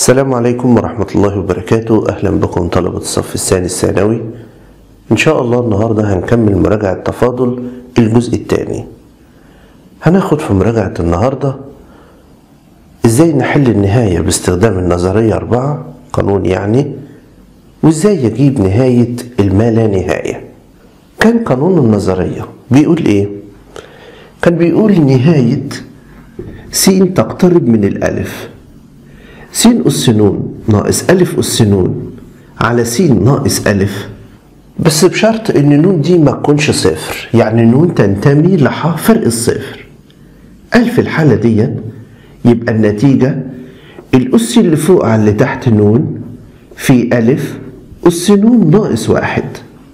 السلام عليكم ورحمة الله وبركاته أهلا بكم طلبة الصف الثاني الثانوي إن شاء الله النهاردة هنكمل مراجعة تفاضل الجزء الثاني هناخد في مراجعة النهاردة إزاي نحل النهاية باستخدام النظرية أربعة قانون يعني وإزاي يجيب نهاية الما لا نهاية كان قانون النظرية بيقول إيه؟ كان بيقول نهاية س تقترب من الألف س أس ن ناقص ألف أس ن على س ناقص ألف بس بشرط إن ن دي ما تكونش صفر يعني ن تنتمي لح فرق الصفر قال في الحالة دي يبقى النتيجة الأس اللي فوق على اللي تحت ن في ألف أس ن ناقص واحد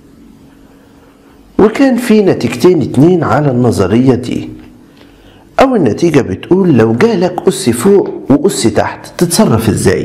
وكان في نتيجتين اتنين على النظرية دي أول نتيجة بتقول لو جالك أس فوق وأس تحت تتصرف إزاي؟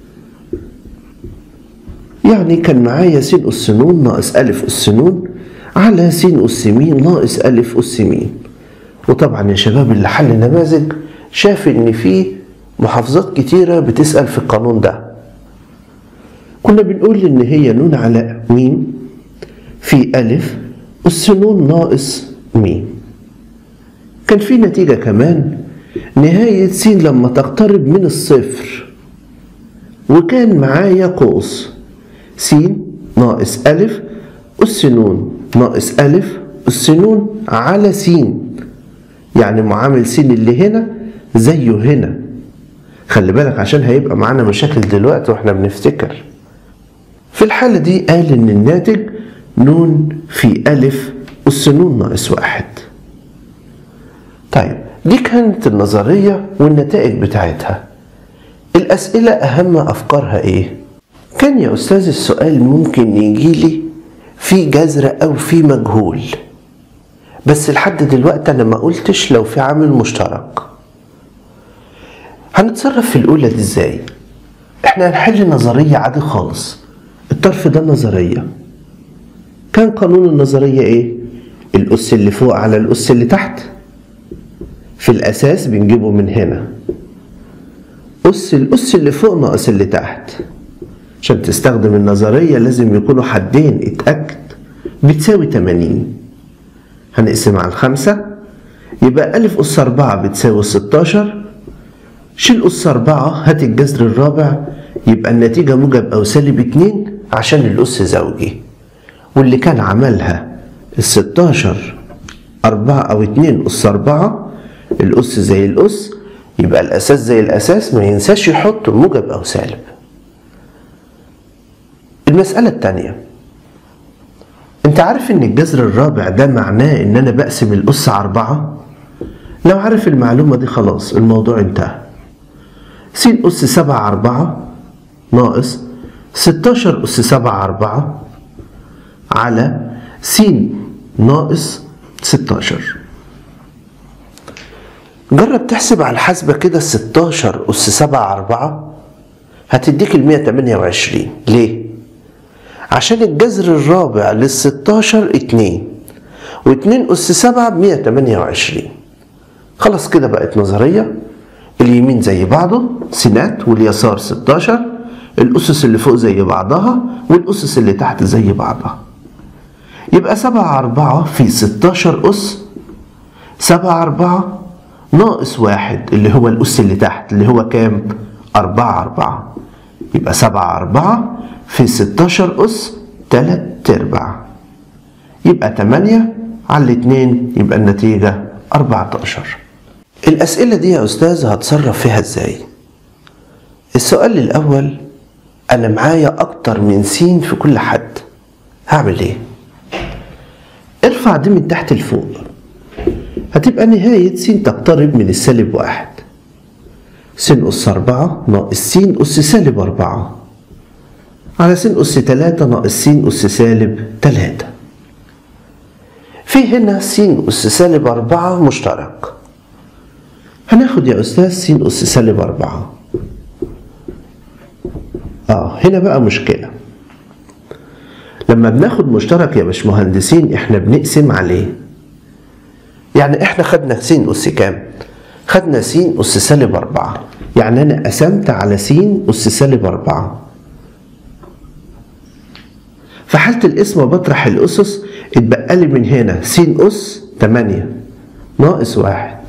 يعني كان معايا س أس ن ناقص ألف أس ن على س أس م ناقص ألف أس م وطبعا يا شباب اللي حل نماذج شاف إن في محافظات كتيرة بتسأل في القانون ده كنا بنقول إن هي ن على م في ألف أس ن ناقص م كان في نتيجة كمان نهاية س لما تقترب من الصفر وكان معايا قوس س ناقص ألف أس ن ناقص ألف أس ن على س يعني معامل س اللي هنا زيه هنا خلي بالك عشان هيبقى معانا مشاكل دلوقتي واحنا بنفتكر في الحالة دي قال إن الناتج ن في ألف أس ن ناقص واحد طيب دي كانت النظرية والنتائج بتاعتها الأسئلة أهم أفكارها إيه؟ كان يا أستاذ السؤال ممكن يجيلي في جذر أو في مجهول بس لحد دلوقتي أنا ما قلتش لو في عامل مشترك هنتصرف في الأولى دي إزاي؟ إحنا هنحل نظرية عادي خالص الطرف ده نظرية كان قانون النظرية إيه؟ الأس اللي فوق على الأس اللي تحت في الأساس بنجيبه من هنا أس الأس اللي فوق ناقص اللي تحت عشان تستخدم النظرية لازم يكونوا حدين اتأكد بتساوي 80 هنقسم على الخمسة يبقى ألف أس أربعة بتساوي 16 شيل أس أربعة هات الجذر الرابع يبقى النتيجة موجب أو سالب اتنين عشان الأس زوجي واللي كان عملها الستاشر أربعة أو اتنين أس أربعة الأس زي الأس يبقى الأساس زي الأساس ما ينساش يحط موجب أو سالب المسألة التانية أنت عارف إن الجذر الرابع ده معناه إن أنا بقسم الأس على أربعة؟ لو عارف المعلومة دي خلاص الموضوع انتهى س أس سبعة أربعة ناقص ستاشر أس سبعة أربعة على س ناقص ستاشر جرب تحسب على الحاسبة كده 16 أس 7 4 هتديك ال 128 ليه؟ عشان الجذر الرابع لل 16 2 و2 أس 7 ب 128 خلاص كده بقت نظرية اليمين زي بعضه سينات واليسار 16 الأسس اللي فوق زي بعضها والأسس اللي تحت زي بعضها يبقى 7 4 في 16 أس 7 4 ناقص واحد اللي هو الأس اللي تحت اللي هو كام؟ أربعة أربعة يبقى سبعة أربعة في ستاشر أس تلات أرباع يبقى تمانية على الاتنين يبقى النتيجة أربعتاشر الأسئلة دي يا أستاذ هتصرف فيها إزاي؟ السؤال الأول أنا معايا أكتر من س في كل حد هعمل إيه؟ ارفع دي من تحت لفوق هتبقى نهاية س تقترب من السالب واحد س أس أربعة ناقص س أس سالب أربعة على س أس تلاتة ناقص س أس سالب تلاتة في هنا س أس سالب أربعة مشترك هناخد يا أستاذ س أس سالب أربعة آه هنا بقى مشكلة لما بناخد مشترك يا باشمهندسين احنا بنقسم عليه يعني احنا خدنا س أس كام؟ خدنا س أس سالب أربعة يعني أنا قسمت على س أس سالب أربعة في حالة القسمة بطرح الأسس اتبقى لي من هنا س أس تمانية ناقص واحد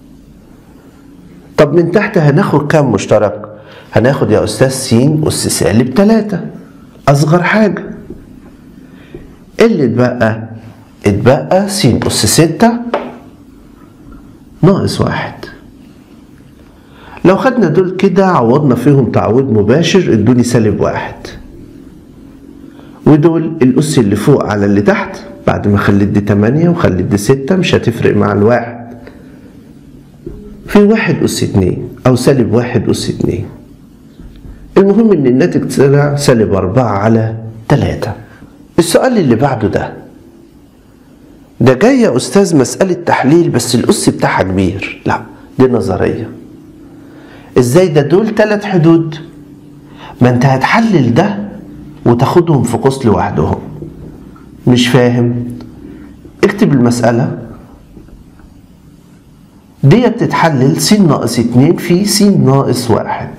طب من تحت هناخد كام مشترك؟ هناخد يا أستاذ س أس سالب تلاتة أصغر حاجة اللي اتبقى اتبقى س أس ستة ناقص واحد لو خدنا دول كده عوضنا فيهم تعويض مباشر ادوني سالب واحد ودول الأس اللي فوق على اللي تحت بعد ما خليت دي تمانية وخليت دي ستة مش هتفرق مع الواحد في واحد أس اتنين أو سالب واحد أس اتنين المهم إن الناتج طلع سالب أربعة على تلاتة السؤال اللي بعده ده ده جاي يا أستاذ مسألة تحليل بس الأس بتاعها كبير لا دي نظرية إزاي ده دول تلات حدود ما أنت هتحلل ده وتاخدهم في قوس لوحدهم مش فاهم اكتب المسألة دي بتتحلل س ناقص اتنين في س ناقص واحد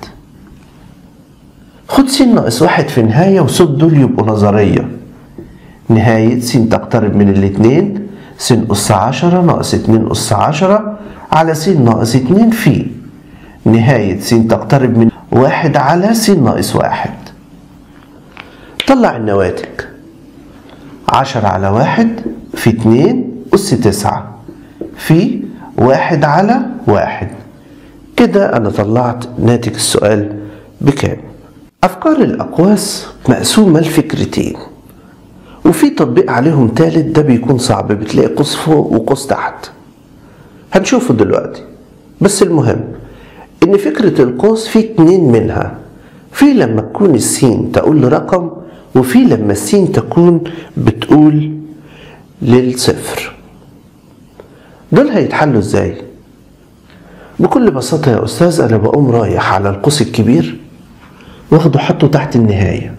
خد س ناقص واحد في نهاية وصد دول يبقوا نظرية نهاية س تقترب من الاتنين س أس عشرة ناقص اتنين أس عشرة على س ناقص اتنين في نهاية س تقترب من واحد على س ناقص واحد طلع النواتج عشرة على واحد في اتنين أس تسعة في واحد على واحد كده أنا طلعت ناتج السؤال بكام أفكار الأقواس مقسومة لفكرتين وفي تطبيق عليهم تالت ده بيكون صعب بتلاقي قوس فوق وقوس تحت هنشوفه دلوقتي بس المهم ان فكرة القوس في اتنين منها في لما تكون السين تقول لرقم وفي لما السين تكون بتقول للصفر دول هيتحلوا ازاي بكل بساطة يا أستاذ أنا بقوم رايح على القوس الكبير واخده حطه تحت النهاية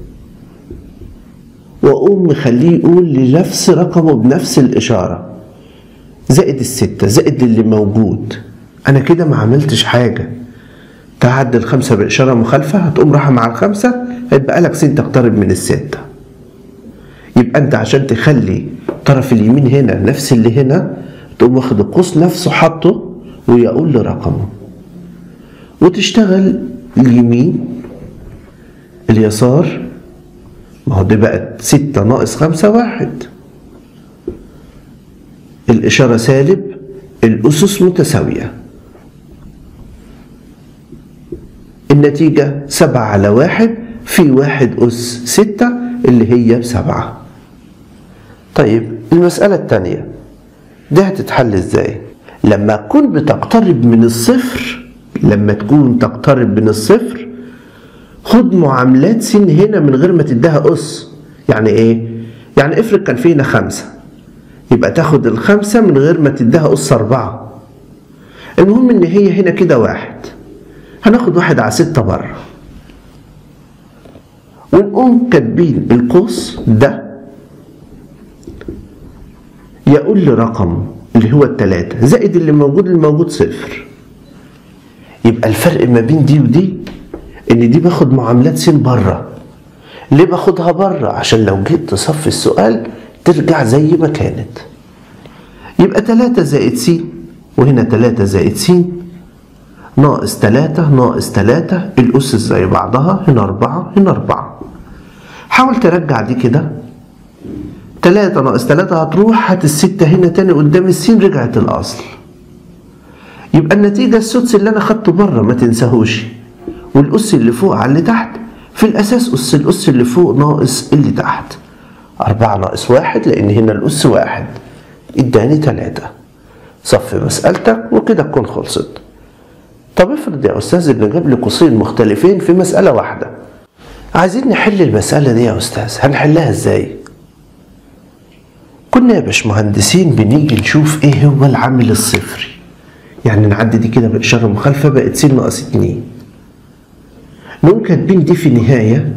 وأقوم مخليه يقول لنفس رقمه بنفس الإشارة زائد الستة زائد اللي موجود أنا كده ما عملتش حاجة تعدل خمسة بإشارة مخالفة هتقوم رايحة مع الخمسة هيبقى لك س تقترب من الستة يبقى أنت عشان تخلي طرف اليمين هنا نفس اللي هنا تقوم واخد القوس نفسه حاطه ويقول لرقمه وتشتغل اليمين اليسار ما هو دي بقت ستة ناقص خمسة واحد الإشارة سالب الأسس متساوية النتيجة سبعة على واحد في واحد أس ستة اللي هي بسبعة طيب المسألة التانية دي هتتحل ازاي لما تكون بتقترب من الصفر لما تكون تقترب من الصفر خد معاملات س هنا من غير ما تديها أس يعني ايه يعني افرض كان فينا خمسة يبقى تاخد الخمسة من غير ما تديها أس أربعة المهم إن هي هنا كده واحد هناخد واحد على ستة بره ونقوم كاتبين القوس ده يقول لي رقم اللي هو التلاتة زائد اللي موجود الموجود صفر يبقى الفرق ما بين دي ودي ان دي باخد معاملات س بره ليه باخدها بره عشان لو جيت تصفي السؤال ترجع زي ما كانت يبقى تلاتة زائد س وهنا تلاتة زائد س ناقص تلاتة ناقص تلاتة الأسس زي بعضها هنا أربعة هنا أربعة حاول ترجع دي كده تلاتة ناقص تلاتة هتروح هات الستة هنا تاني قدام السين رجعت الأصل يبقى النتيجة السدس اللي أنا خدته بره ما تنساهوش والأس اللي فوق على اللي تحت في الأساس أس الأس اللي فوق ناقص اللي تحت أربعة ناقص واحد لأن هنا الأس واحد إداني تلاتة صفي مسألتك وكده تكون خلصت طب افرض يا أستاذ إن جاب لي قوسين مختلفين في مسألة واحدة عايزين نحل المسألة دي يا أستاذ هنحلها إزاي؟ كنا يا باشمهندسين بنيجي نشوف إيه هو العامل الصفري يعني نعدي دي كده بإشارة مخالفة بقت س ناقص اتنين نقوم كاتبين دي في النهاية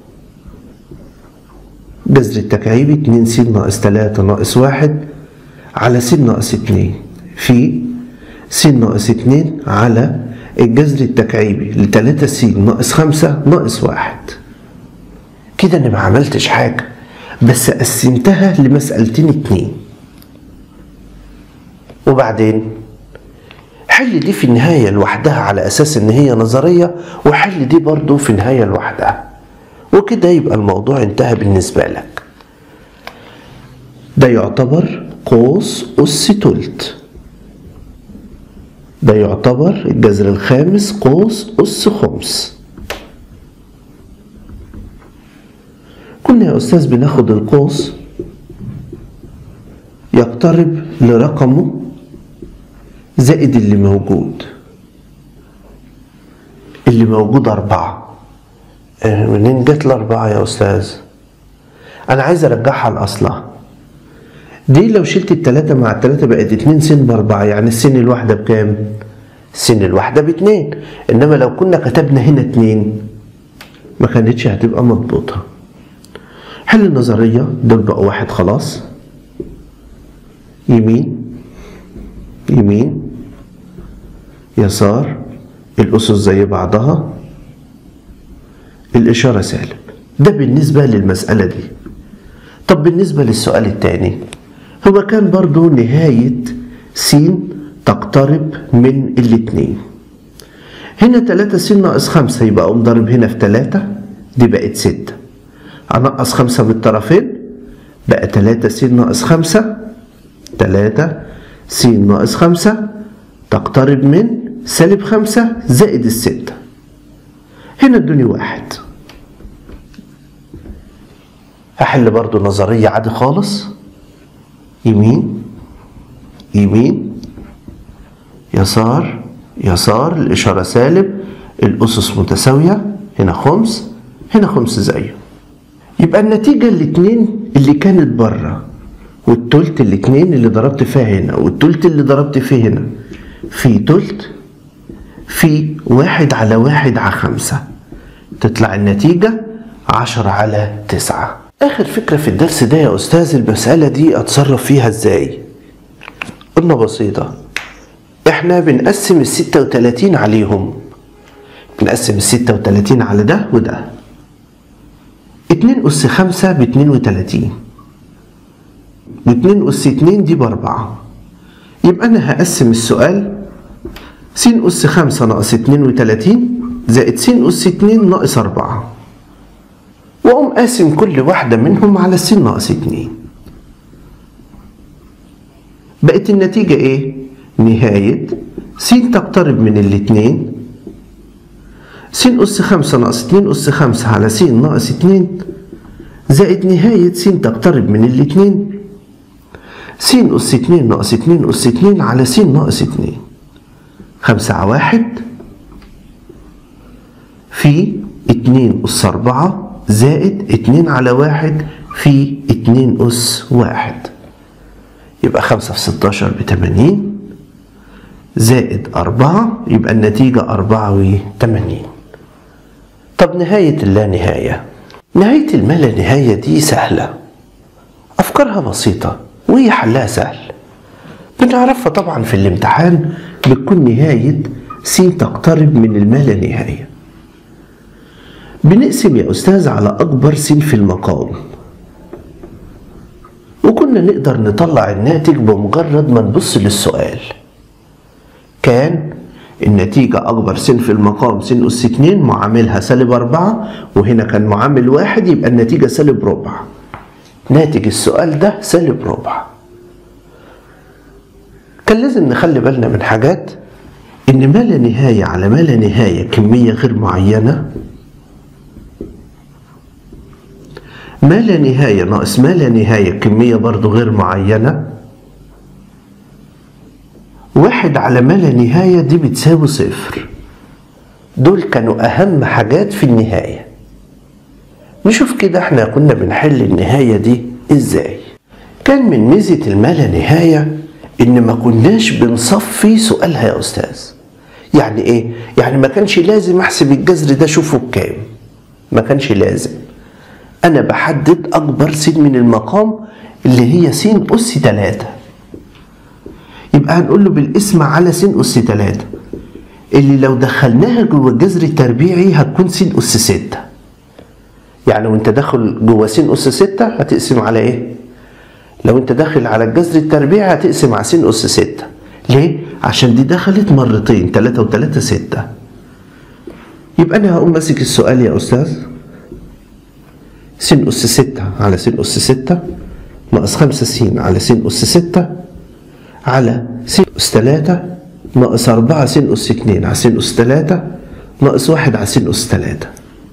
جذر التكعيب اتنين س ناقص تلاتة ناقص واحد على س ناقص اتنين في س ناقص اتنين على الجذر التكعيبي لتلاتة س ناقص خمسة ناقص واحد كده انا ما عملتش حاجة بس قسمتها لمسألتين اتنين وبعدين حل دي في النهاية لوحدها على أساس إن هي نظرية وحل دي برضو في النهاية لوحدها وكده يبقى الموضوع انتهى بالنسبة لك ده يعتبر قوس أس تلت ده يعتبر الجذر الخامس قوس أس خمس كنا يا أستاذ بناخد القوس يقترب لرقمه زائد اللي موجود اللي موجود أربعة آه، منين جت الأربعة يا أستاذ؟ أنا عايز أرجعها لأصلها دي لو شلت التلاتة مع التلاتة بقت اتنين سن بأربعة يعني السن الواحدة بكام؟ السن الواحدة باتنين إنما لو كنا كتبنا هنا اتنين ما كانتش هتبقى مضبوطة حل النظرية دول بقى واحد خلاص يمين يمين يسار الأسس زي بعضها الإشارة سالب ده بالنسبة للمسألة دي طب بالنسبة للسؤال التاني هو كان برضو نهاية س تقترب من الاتنين هنا تلاتة س ناقص خمسة يبقى أقوم ضارب هنا في تلاتة دي بقت ستة أنقص خمسة من الطرفين بقى تلاتة س ناقص خمسة تلاتة س ناقص خمسة تقترب من سالب خمسة زائد الستة هنا ادوني واحد هحل برضو نظرية عادي خالص يمين يمين يسار يسار الإشارة سالب الأسس متساوية هنا خمس هنا خمس زيه يبقى النتيجة الاتنين اللي كانت بره والتلت الاتنين اللي ضربت فيها هنا والتلت اللي ضربت فيه هنا في تلت في واحد على واحد على خمسة تطلع النتيجة عشرة على تسعة آخر فكرة في الدرس ده يا أستاذ المسألة دي أتصرف فيها إزاي قلنا بسيطة إحنا بنقسم الستة وتلاتين عليهم بنقسم الستة وتلاتين على ده وده اتنين أس خمسة باتنين وتلاتين واتنين أس اتنين دي بأربعة يبقى أنا هقسم السؤال س أس خمسة ناقص اتنين وتلاتين زائد س أس اتنين ناقص أربعة وأقوم قاسم كل واحدة منهم على س ناقص اتنين بقت النتيجة إيه؟ نهاية س تقترب من الاتنين س أس خمسة ناقص اتنين أس خمسة على س ناقص اتنين زائد نهاية س تقترب من الاتنين س أس اتنين ناقص اتنين أس اتنين على س ناقص اتنين خمسة على واحد في اتنين أس أربعة زائد اتنين على واحد في اتنين أس واحد يبقى خمسة في ستاشر بتمانين زائد أربعة يبقى النتيجة أربعة وتمانين طب نهاية اللا نهاية نهاية الما لا نهاية دي سهلة أفكارها بسيطة وهي حلها سهل بنعرفها طبعا في الامتحان بتكون نهاية س تقترب من الما لا نهاية بنقسم يا أستاذ على أكبر س في المقام وكنا نقدر نطلع الناتج بمجرد ما نبص للسؤال كان النتيجة أكبر س في المقام س أس 2 معاملها سالب 4 وهنا كان معامل واحد يبقى النتيجة سالب ربع ناتج السؤال ده سالب ربع كان لازم نخلي بالنا من حاجات إن ما لا نهاية على ما لا نهاية كمية غير معينة ما لا نهاية ناقص ما لا نهاية كمية برضو غير معينة واحد على ما لا نهاية دي بتساوي صفر دول كانوا أهم حاجات في النهاية نشوف كده احنا كنا بنحل النهاية دي ازاي كان من ميزة الما لا نهاية ان ما كناش بنصفي سؤالها يا استاذ يعني ايه يعني ما كانش لازم احسب الجذر ده اشوفه بكام ما كانش لازم انا بحدد اكبر س من المقام اللي هي س اس 3 يبقى هنقول له بالاسم على س اس 3 اللي لو دخلناها جوه الجذر التربيعي هتكون س أس ستة يعني وانت داخل جوه س أس ستة هتقسم على ايه؟ لو انت داخل على الجذر التربيعي هتقسم على س أس ستة ليه؟ عشان دي دخلت مرتين تلاتة وتلاتة ستة يبقى أنا هقوم ماسك السؤال يا أستاذ س أس ستة على س أس ستة ناقص خمسة س على س أس ستة على س أس تلاتة ناقص أربعة س أس اتنين على س أس تلاتة ناقص واحد على س أس تلاتة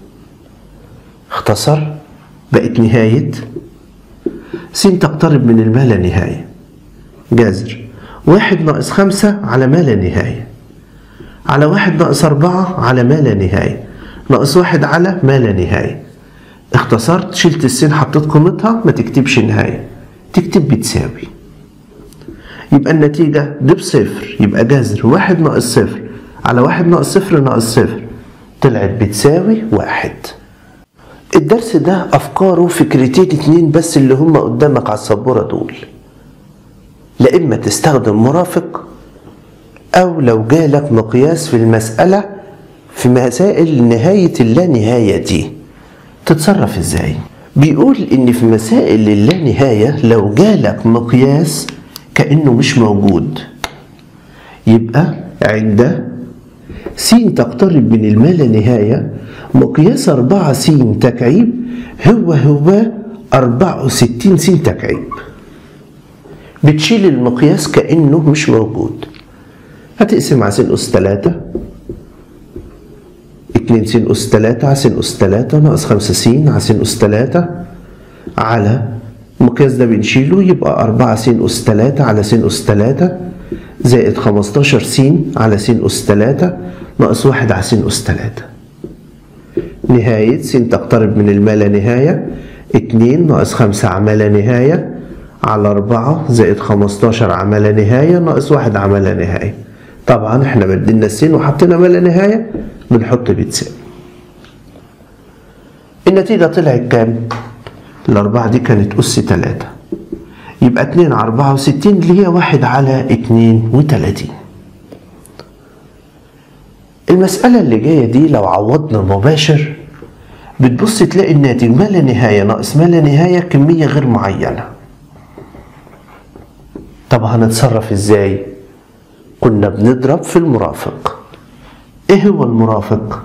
اختصر بقت نهاية س تقترب من الما لا نهاية جذر واحد ناقص خمسة على ما لا نهاية على واحد ناقص أربعة على ما لا نهاية ناقص واحد على ما لا نهاية اختصرت شلت السين حطيت قيمتها ما تكتبش نهاية تكتب بتساوي يبقى النتيجة دي بصفر يبقى جذر واحد ناقص صفر على واحد ناقص صفر ناقص صفر طلعت بتساوي واحد الدرس ده أفكاره فكرتين اتنين بس اللي هما قدامك على السبورة دول لا إما تستخدم مرافق أو لو جالك مقياس في المسألة في مسائل نهاية اللانهاية دي تتصرف ازاي؟ بيقول إن في مسائل اللانهاية لو جالك مقياس كأنه مش موجود يبقى عند س تقترب من الما لا نهاية مقياس أربعة س تكعيب هو هو أربعة وستين س تكعيب بتشيل المقياس كأنه مش موجود هتقسم على س أس تلاتة اتنين س أس تلاتة على س أس تلاتة ناقص خمسة س على س أس تلاتة على المقياس ده بنشيله يبقى أربعة س أس تلاتة على س أس تلاتة زائد خمستاشر س على س أس تلاتة ناقص واحد على س أس تلاتة نهاية س تقترب من الما لا نهاية اتنين ناقص خمسة على ما لا نهاية على أربعة زائد خمستاشر على ما لا نهاية ناقص واحد على ما لا نهاية طبعا احنا بدلنا السين وحطينا ما لا نهاية بنحط بتساوي النتيجة طلعت كام؟ الأربعة دي كانت أس تلاتة يبقى اتنين على أربعة وستين اللي هي واحد على اتنين وتلاتين المسألة اللي جاية دي لو عوضنا مباشر بتبص تلاقي الناتج ما لا نهاية ناقص ما لا نهاية كمية غير معينة طب هنتصرف ازاي؟ كنا بنضرب في المرافق ايه هو المرافق؟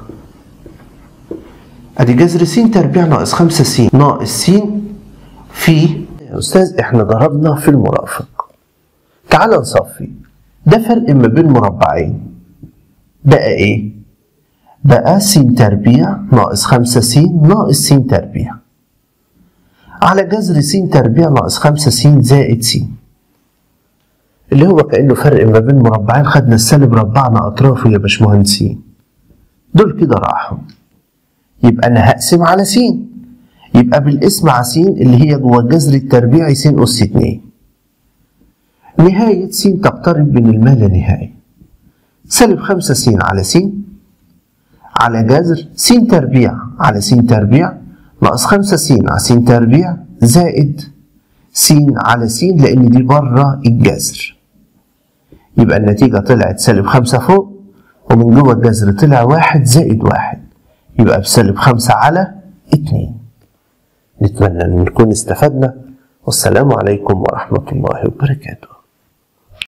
ادي جذر س تربيع ناقص خمسة س ناقص س في يا استاذ احنا ضربنا في المرافق تعال نصفي ده فرق ما بين مربعين بقى ايه بقى س تربيع ناقص خمسة س ناقص س تربيع على جذر س تربيع ناقص خمسة س زائد س اللي هو كأنه فرق ما بين مربعين خدنا السالب ربعنا أطرافه يا باشمهندسين دول كده راحوا يبقى أنا هقسم على س يبقى بالاسم على س اللي هي جوه الجذر التربيعي س أس اتنين نهاية س تقترب من الما لا نهاية سالب خمسة س على س على جذر س تربيع على س تربيع ناقص خمسة س على س تربيع زائد س على س لأن دي بره الجذر يبقى النتيجة طلعت سالب خمسة فوق ومن جوه الجذر طلع واحد زائد واحد يبقى بسالب خمسة على اتنين نتمنى أن نكون استفدنا والسلام عليكم ورحمة الله وبركاته